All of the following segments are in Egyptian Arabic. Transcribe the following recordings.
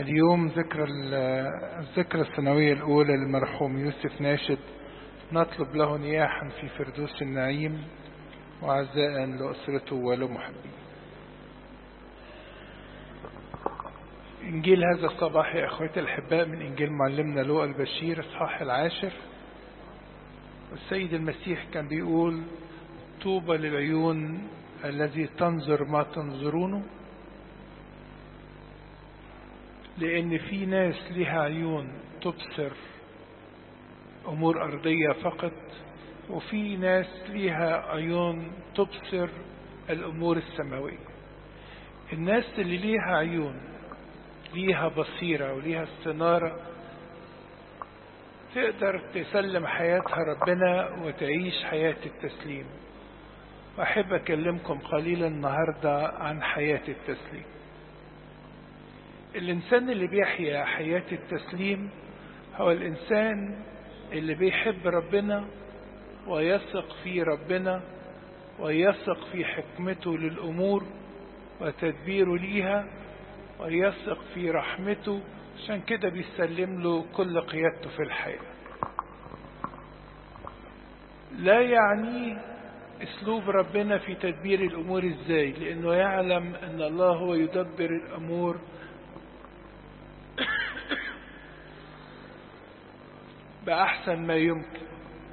اليوم ذكرى الذكرى السنوية الأولى للمرحوم يوسف ناشد نطلب له نياحا في فردوس النعيم وعزاء لأسرته ولمحبيه إنجيل هذا الصباح يا أخواتي الأحباء من إنجيل معلمنا لوقا البشير إصحاح العاشر والسيد المسيح كان بيقول طوبى للعيون الذي تنظر ما تنظرونه لأن في ناس لها عيون تبصر أمور أرضية فقط وفي ناس لها عيون تبصر الأمور السماوية الناس اللي ليها عيون ليها بصيرة وليها استنارة تقدر تسلم حياتها ربنا وتعيش حياة التسليم وأحب أكلمكم قليلا النهاردة عن حياة التسليم الإنسان اللي بيحيا حياة التسليم هو الإنسان اللي بيحب ربنا ويثق في ربنا ويثق في حكمته للأمور وتدبيره ليها ويثق في رحمته عشان كده بيسلم له كل قيادته في الحياة لا يعني اسلوب ربنا في تدبير الامور ازاي لانه يعلم ان الله هو يدبر الامور باحسن ما يمكن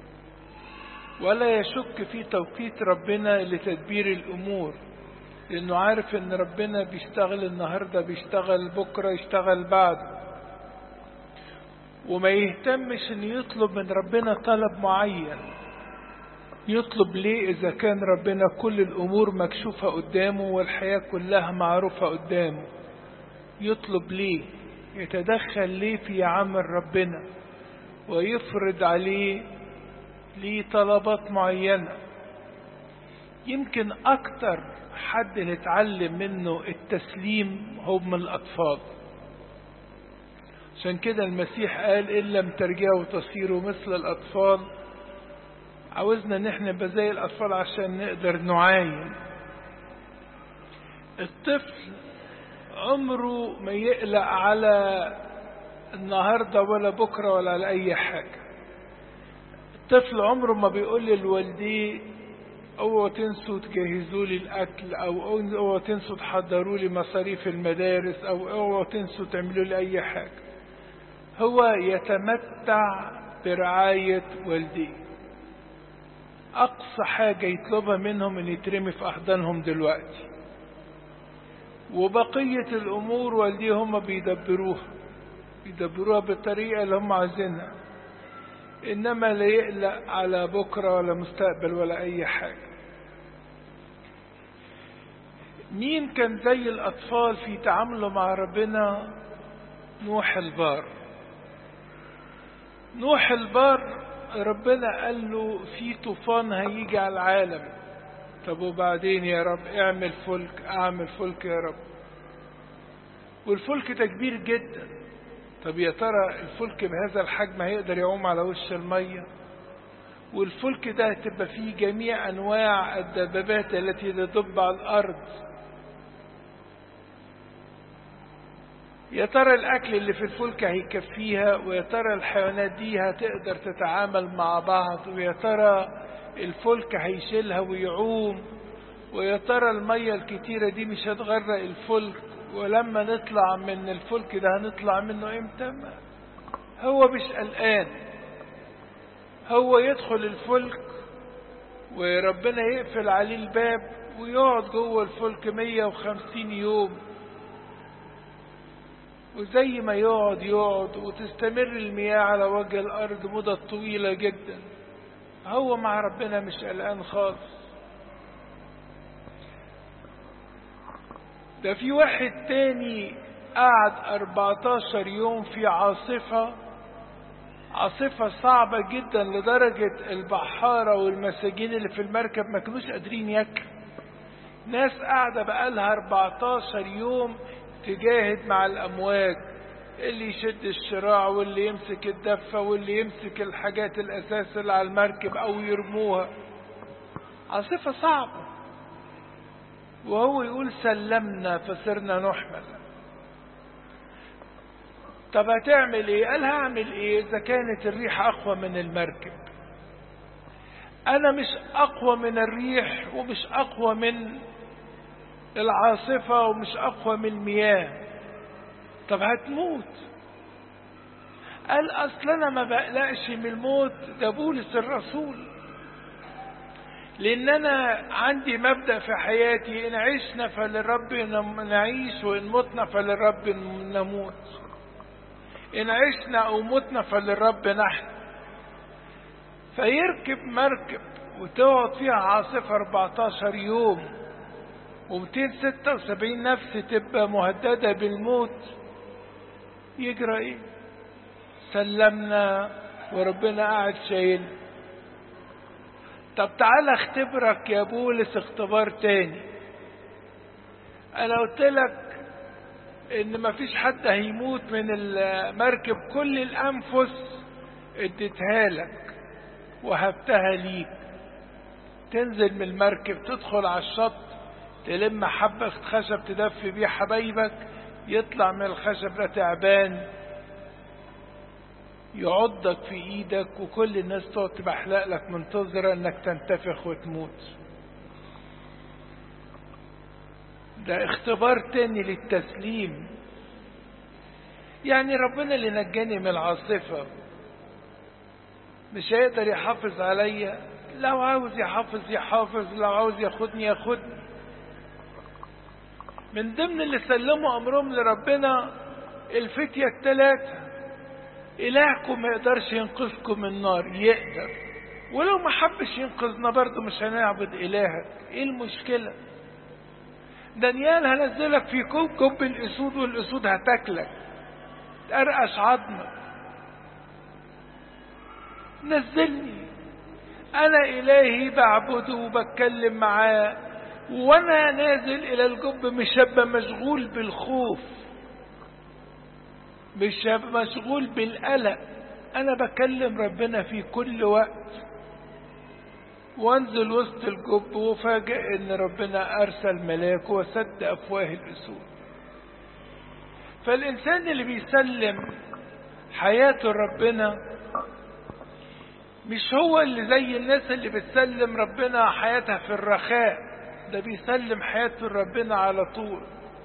ولا يشك في توقيت ربنا لتدبير الامور لانه عارف ان ربنا بيشتغل النهاردة بيشتغل بكرة يشتغل بعد وما يهتمش ان يطلب من ربنا طلب معين يطلب ليه اذا كان ربنا كل الامور مكشوفة قدامه والحياة كلها معروفة قدامه يطلب ليه يتدخل ليه في عمل ربنا ويفرض عليه ليه طلبات معينة يمكن اكتر حد نتعلم منه التسليم هم الأطفال عشان كده المسيح قال إن لم ترجعوا تصيروا مثل الأطفال عاوزنا ان احنا نبقى زي الأطفال عشان نقدر نعاين الطفل عمره ما يقلق على النهاردة ولا بكرة ولا على أي حاجة الطفل عمره ما بيقول للوالديه اوعوا تنسوا تجهزوا لي الاكل او اوعوا تنسوا تحضروا لي مصاريف المدارس او اوعوا تنسوا تعملوا لي اي حاجه هو يتمتع برعايه والديه اقصى حاجه يطلبها منهم ان يترمي في احضانهم دلوقتي وبقيه الامور والديه هم بيدبروها بيدبروها بالطريقه اللي هم عايزينها انما لا يقلق على بكره ولا مستقبل ولا اي حاجه مين كان زي الأطفال في تعامله مع ربنا نوح البار نوح البار ربنا قال له في طوفان هيجي على العالم طب وبعدين يا رب اعمل فلك اعمل فلك يا رب والفلك ده كبير جدا طب يا ترى الفلك بهذا الحجم هيقدر يعوم على وش الميه والفلك ده هتبقى فيه جميع انواع الدبابات التي تدب على الارض يا ترى الاكل اللي في الفلك هيكفيها ويا ترى الحيوانات دي هتقدر تتعامل مع بعض ويا ترى الفلك هيشيلها ويعوم ويا ترى المية الكتيرة دي مش هتغرق الفلك ولما نطلع من الفلك ده هنطلع منه امتى هو مش قلقان هو يدخل الفلك وربنا يقفل عليه الباب ويقعد جوه الفلك 150 يوم وزي ما يقعد يقعد وتستمر المياه على وجه الأرض مدة طويلة جدا هو مع ربنا مش قلقان خالص ده في واحد تاني قعد 14 يوم في عاصفة عاصفة صعبة جدا لدرجة البحارة والمساجين اللي في المركب ما كانوش قادرين ياكلوا ناس قاعدة بقالها 14 يوم تجاهد مع الأمواج اللي يشد الشراع واللي يمسك الدفة واللي يمسك الحاجات الأساس اللي على المركب أو يرموها عاصفة صعبة وهو يقول سلمنا فصرنا نحمل طب هتعمل ايه قال هعمل ايه اذا كانت الريح اقوى من المركب انا مش اقوى من الريح ومش اقوى من العاصفة ومش اقوى من المياه طب هتموت قال اصل انا ما بقلقش من الموت ده بولس الرسول لان انا عندي مبدأ في حياتي ان عشنا فللرب نعيش وان متنا فللرب نموت ان عشنا او متنا فللرب نحن فيركب مركب وتقعد فيها عاصفة 14 يوم و276 نفس تبقى مهددة بالموت يجرى ايه سلمنا وربنا قاعد شايل طب تعالى اختبرك يا بولس اختبار تاني انا قلت لك ان مفيش حد هيموت من المركب كل الانفس اديتها لك وهبتها ليك تنزل من المركب تدخل على الشط تلم حبة خشب تدفي بيه حبايبك يطلع من الخشب ده تعبان يعضك في ايدك وكل الناس تقعد تبحلق لك منتظرة انك تنتفخ وتموت ده اختبار تاني للتسليم يعني ربنا اللي نجاني من العاصفة مش هيقدر يحافظ عليا لو عاوز يحافظ يحافظ لو عاوز ياخدني ياخدني من ضمن اللي سلموا امرهم لربنا الفتية الثلاثة إلهكم ما يقدرش ينقذكم من النار يقدر ولو ما حبش ينقذنا برضه مش هنعبد إلهك إيه المشكلة دانيال هنزلك في كوب كوب الأسود والأسود هتاكلك تقرقش عظمك نزلني أنا إلهي بعبده وبتكلم معاه وأنا نازل إلى الجب مش هبقى مشغول بالخوف مش هبقى مشغول بالقلق أنا بكلم ربنا في كل وقت وانزل وسط الجب وفاجئ ان ربنا ارسل ملاك وسد افواه الاسود فالانسان اللي بيسلم حياته لربنا مش هو اللي زي الناس اللي بتسلم ربنا حياتها في الرخاء ده بيسلم حياته لربنا على طول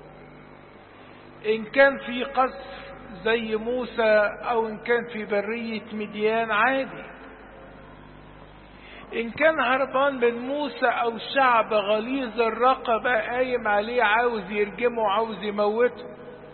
ان كان في قصر زي موسى او ان كان في برية مديان عادي إن كان هربان من موسى أو شعب غليظ الرقبة قايم عليه عاوز يرجمه عاوز يموته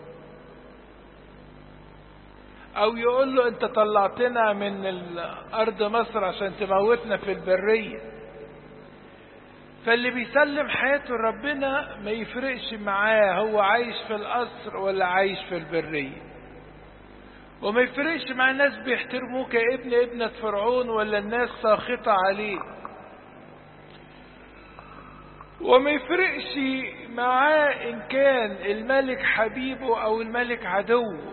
أو يقول له أنت طلعتنا من أرض مصر عشان تموتنا في البرية فاللي بيسلم حياته لربنا ما يفرقش معاه هو عايش في القصر ولا عايش في البرية وما يفرقش مع الناس بيحترموه كابن ابنة فرعون ولا الناس ساخطة عليه وما يفرقش معاه إن كان الملك حبيبه أو الملك عدوه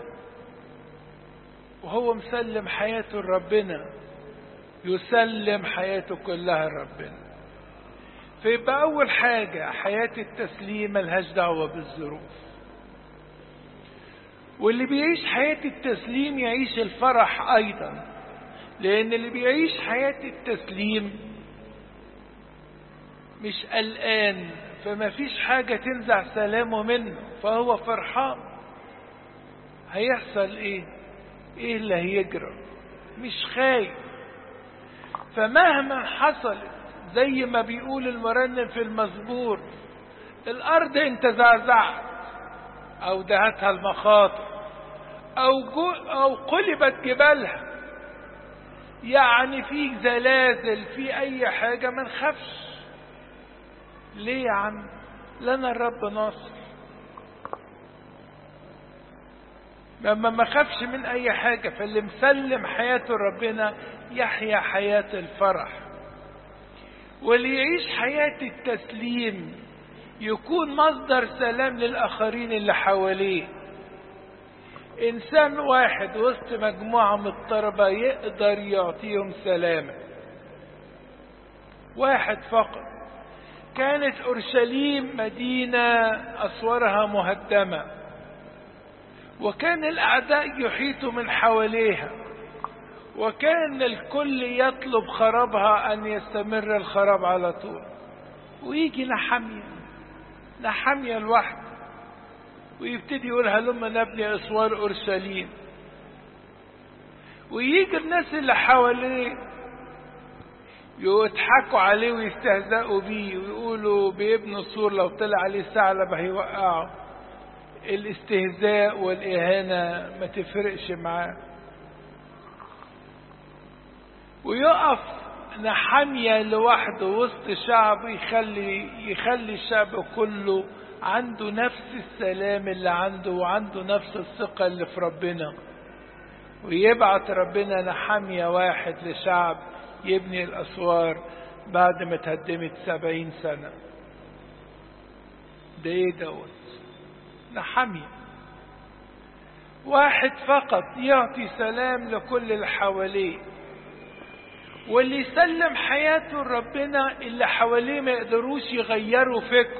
وهو مسلم حياته لربنا يسلم حياته كلها لربنا فيبقى أول حاجة حياة التسليم ملهاش دعوة بالظروف واللي بيعيش حياة التسليم يعيش الفرح أيضا لأن اللي بيعيش حياة التسليم مش قلقان فما فيش حاجة تنزع سلامه منه فهو فرحان هيحصل ايه ايه اللي هيجرى مش خايف فمهما حصلت زي ما بيقول المرنم في المزبور الارض انت زعزعت او دهتها المخاطر او, جو أو قلبت جبالها يعني في زلازل في اي حاجة ما نخافش ليه يا عم لنا الرب ناصر لما ما خافش من اي حاجة فاللي مسلم حياته ربنا يحيا حياة الفرح واللي يعيش حياة التسليم يكون مصدر سلام للآخرين اللي حواليه إنسان واحد وسط مجموعة مضطربة يقدر يعطيهم سلامة واحد فقط كانت أورشليم مدينة أسوارها مهدمة وكان الأعداء يحيطوا من حواليها وكان الكل يطلب خرابها أن يستمر الخراب على طول ويجي نحمية نحمية لوحده ويبتدي يقول هلما نبني أسوار أورشليم ويجي الناس اللي حواليه يضحكوا عليه ويستهزئوا بيه ويقولوا بيبنوا سور لو طلع عليه ثعلب هيوقعه الاستهزاء والإهانة ما تفرقش معاه ويقف نحمية لوحده وسط شعب يخلي يخلي الشعب كله عنده نفس السلام اللي عنده وعنده نفس الثقة اللي في ربنا ويبعت ربنا نحمية واحد لشعب يبني الأسوار بعد ما تهدمت سبعين سنة ده ايه دوت نحمية واحد فقط يعطي سلام لكل اللي حواليه واللي يسلم حياته لربنا اللي حواليه ما يقدروش يغيروا فكره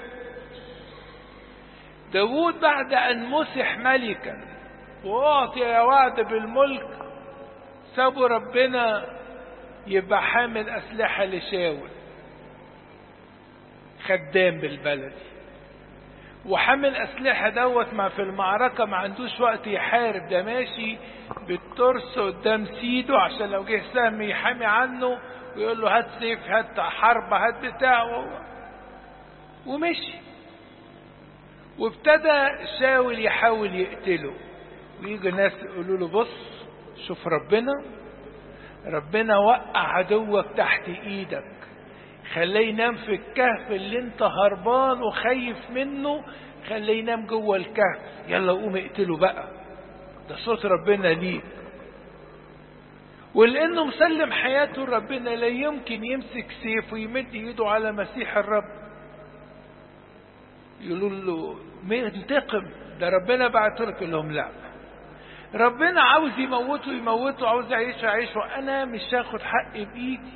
داود بعد أن مسح ملكا وأعطي وعد بالملك سابوا ربنا يبقى حامل أسلحة لشاول خدام بالبلدي وحامل أسلحة دوت ما في المعركة ما عندوش وقت يحارب ده ماشي بالترس قدام سيده عشان لو جه سهم يحامي عنه ويقول له هات سيف هات حرب هات بتاع ومشي وابتدى شاول يحاول يقتله ويجي الناس يقولوا له بص شوف ربنا ربنا وقع عدوك تحت ايدك خليه ينام في الكهف اللي انت هربان وخايف منه خليه ينام جوه الكهف يلا قوم اقتله بقى ده صوت ربنا ليك ولانه مسلم حياته لربنا لا يمكن يمسك سيف ويمد ايده على مسيح الرب يقولوا له انتقم ده ربنا بعته لك لهم لا ربنا عاوز يموته يموته عاوز يعيشه يعيشه انا مش هاخد حقي بايدي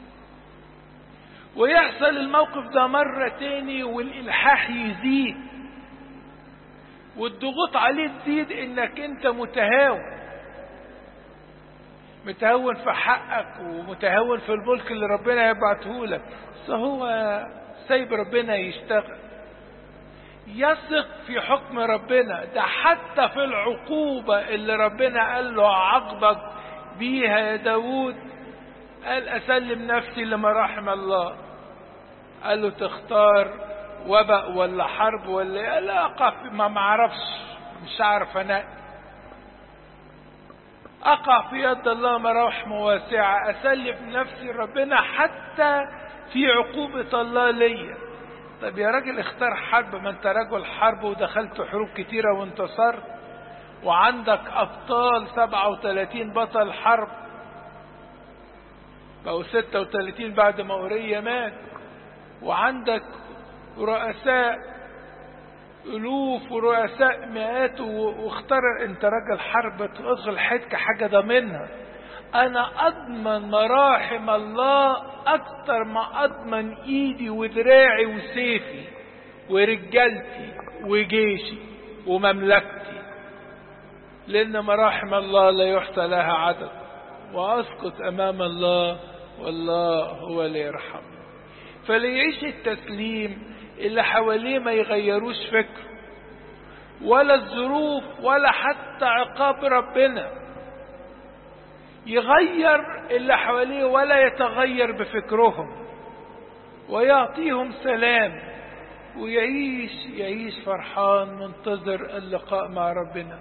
ويحصل الموقف ده مرة تاني والإلحاح يزيد والضغوط عليه تزيد انك انت متهاون متهون في حقك ومتهون في الملك اللي ربنا يبعته لك بس هو سايب ربنا يشتغل يثق في حكم ربنا ده حتى في العقوبة اللي ربنا قال له عاقبك بيها يا داود قال أسلم نفسي لمراحم الله قال له تختار وباء ولا حرب ولا لا أقع ما معرفش مش عارف أنا أقع في يد الله مراحم واسعة أسلم نفسي ربنا حتى في عقوبة الله ليا طب يا راجل اختار حرب ما انت رجل حرب ودخلت حروب كتيرة وانتصرت وعندك أبطال 37 بطل حرب بقوا 36 بعد ما أوريا مات وعندك رؤساء ألوف ورؤساء مئات واختار انت راجل حرب تدخل حتك حاجة ضامنها انا اضمن مراحم الله اكتر ما اضمن ايدي ودراعي وسيفي ورجالتي وجيشي ومملكتي لان مراحم الله لا يحصى لها عدد واسقط امام الله والله هو اللي يرحم فليعيش التسليم اللي حواليه ما يغيروش فكره ولا الظروف ولا حتى عقاب ربنا يغير اللي حواليه ولا يتغير بفكرهم ويعطيهم سلام ويعيش يعيش فرحان منتظر اللقاء مع ربنا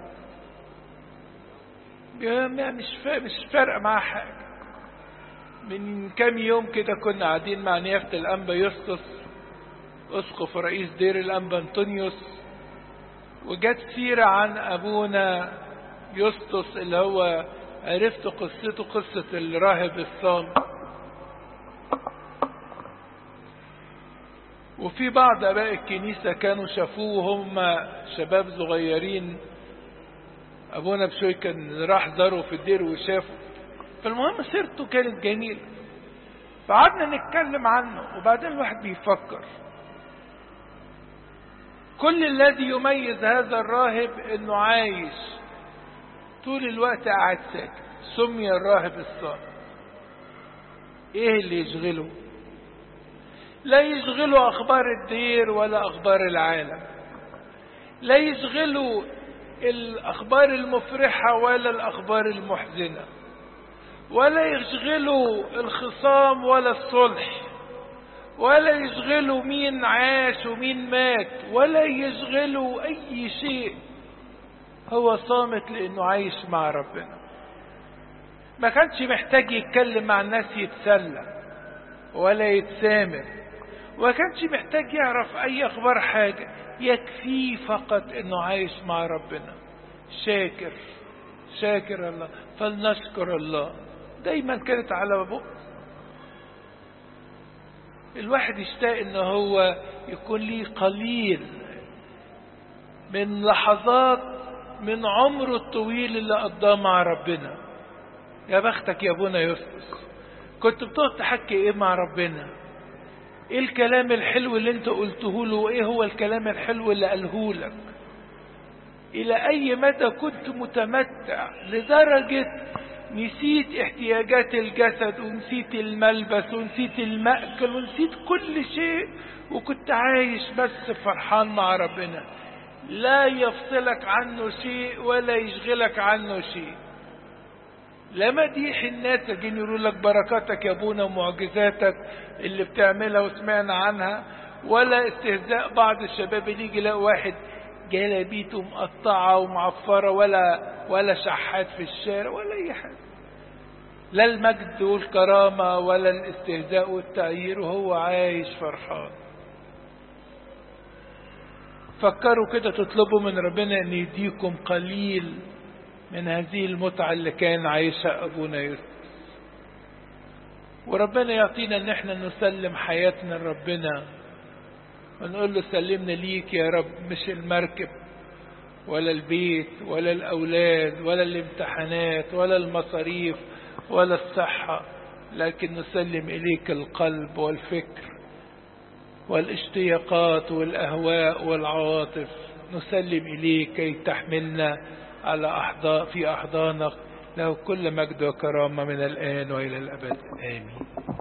مش مش فارقه معاه حاجه من كام يوم كده كنا قاعدين مع نيافه الانبا يسطس اسقف رئيس دير الانبا انطونيوس وجت سيره عن ابونا يسطس اللي هو عرفت قصته قصة الراهب الصام وفي بعض اباء الكنيسة كانوا شافوه هم شباب صغيرين ابونا بشوي كان راح زاره في الدير وشافه فالمهم سيرته كانت جميلة فقعدنا نتكلم عنه وبعدين الواحد بيفكر كل الذي يميز هذا الراهب انه عايش طول الوقت قاعد ساكت سمي الراهب الصامت ايه اللي يشغله لا يشغله اخبار الدير ولا اخبار العالم لا يشغله الاخبار المفرحة ولا الاخبار المحزنة ولا يشغله الخصام ولا الصلح ولا يشغله مين عاش ومين مات ولا يشغله اي شيء هو صامت لانه عايش مع ربنا ما كانش محتاج يتكلم مع الناس يتسلى ولا يتسامر وما كانش محتاج يعرف اي اخبار حاجة يكفيه فقط انه عايش مع ربنا شاكر شاكر الله فلنشكر الله دايما كانت على بق الواحد يشتاق ان هو يكون ليه قليل من لحظات من عمره الطويل اللي قضاه مع ربنا يا بختك يا ابونا يوسف كنت بتقعد تحكي ايه مع ربنا ايه الكلام الحلو اللي انت قلته له وايه هو الكلام الحلو اللي قاله لك الى اي مدى كنت متمتع لدرجة نسيت احتياجات الجسد ونسيت الملبس ونسيت المأكل ونسيت كل شيء وكنت عايش بس فرحان مع ربنا لا يفصلك عنه شيء ولا يشغلك عنه شيء لا مديح الناس يجين يقولوا لك بركاتك يا ابونا ومعجزاتك اللي بتعملها وسمعنا عنها ولا استهزاء بعض الشباب اللي يجي يلاقي واحد جلابيته مقطعة ومعفرة ولا ولا شحات في الشارع ولا أي حاجة لا المجد والكرامة ولا الاستهزاء والتغيير وهو عايش فرحان فكروا كده تطلبوا من ربنا ان يديكم قليل من هذه المتعة اللي كان عايشها ابونا يوسف وربنا يعطينا ان احنا نسلم حياتنا لربنا ونقول له سلمنا ليك يا رب مش المركب ولا البيت ولا الاولاد ولا الامتحانات ولا المصاريف ولا الصحة لكن نسلم اليك القلب والفكر والاشتياقات والاهواء والعواطف نسلم اليك كي تحملنا على أحضان في أحضانك له كل مجد وكرامة من الآن وإلى الأبد آمين